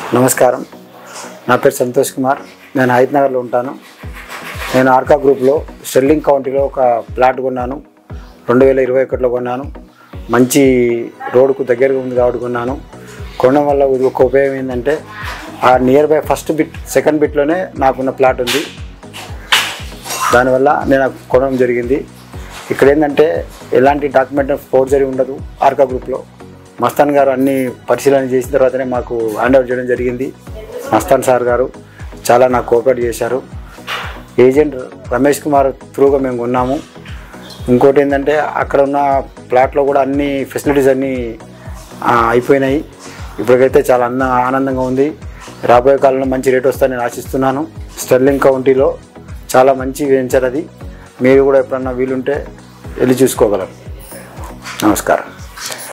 నమస్కారం నా పేరు సంతోష్ కుమార్ నేను హైదనగర్లో ఉంటాను నేను ఆర్కా గ్రూప్లో స్టెర్లింగ్ కౌంటీలో ఒక ప్లాట్ కొన్నాను రెండు వేల ఇరవై ఒకటిలో కొన్నాను మంచి రోడ్డుకు దగ్గరగా ఉంది కాబట్టి కొన్నాను కొనడం వల్ల ఇది ఒక ఉపయోగం ఏంటంటే ఆ nearby first bit second బిట్లోనే నాకున్న ప్లాట్ ఉంది దానివల్ల నేను అది కొనడం జరిగింది ఇక్కడ ఏంటంటే ఎలాంటి డాక్యుమెంట్ ఫోర్జరీ ఉండదు ఆర్కా గ్రూప్లో మస్తాన్ గారు అన్ని పరిశీలన చేసిన తర్వాతనే మాకు హ్యాండ్ అవుట్ చేయడం జరిగింది మస్తాన్ సార్ గారు చాలా నాకు కోఆపరేట్ చేశారు ఏజెంట్ రమేష్ కుమార్ త్రూగా మేము ఉన్నాము ఇంకోటి ఏంటంటే అక్కడ ఉన్న ప్లాట్లో కూడా అన్ని ఫెసిలిటీస్ అన్నీ ఆ, అయిపోయినాయి ఇప్పటికైతే చాలా అంద ఆనందంగా ఉంది రాబోయే కాలంలో మంచి రేట్ వస్తుందని నేను ఆశిస్తున్నాను స్టెర్లింగ్ కౌంటీలో చాలా మంచి వెంచర్ అది మీరు కూడా ఎప్పుడన్నా వీలుంటే వెళ్ళి చూసుకోగలరు నమస్కారం